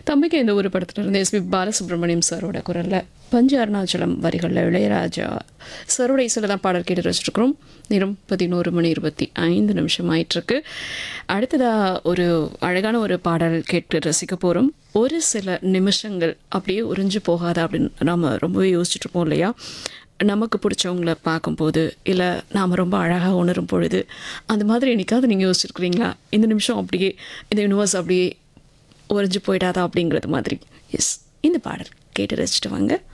தம்பிக்கு இந்த ஒரு படத்துல இருந்து எஸ்பி பாலசுப்ரமணியம் சாரோட குரலில் பஞ்ச அருணாச்சலம் வரிகளில் இளையராஜா சரோட இசையில் தான் பாடல் கேட்டு வச்சுருக்கிறோம் நேரம் பதினோரு மணி இருபத்தி ஐந்து நிமிஷம் ஆயிட்டிருக்கு அடுத்ததாக ஒரு அழகான ஒரு பாடல் கேட்டு ரசிக்க போகிறோம் ஒரு சில நிமிஷங்கள் அப்படியே உறிஞ்சு போகாதா அப்படின்னு நாம் ரொம்பவே யோசிச்சுட்டு இருப்போம் இல்லையா நமக்கு பிடிச்சவங்கள பார்க்கும்போது இல்லை நாம் ரொம்ப அழகாக உணரும் பொழுது அந்த மாதிரி என்னைக்காவது நீங்கள் யோசிச்சிருக்கிறீங்களா இந்த நிமிஷம் அப்படியே இந்த யூனிவர்ஸ் அப்படியே உறைஞ்சு போயிடாதா அப்படிங்கிறது மாதிரி எஸ் இந்த பாடல் கேட்டு ரசிச்சுட்டு வாங்க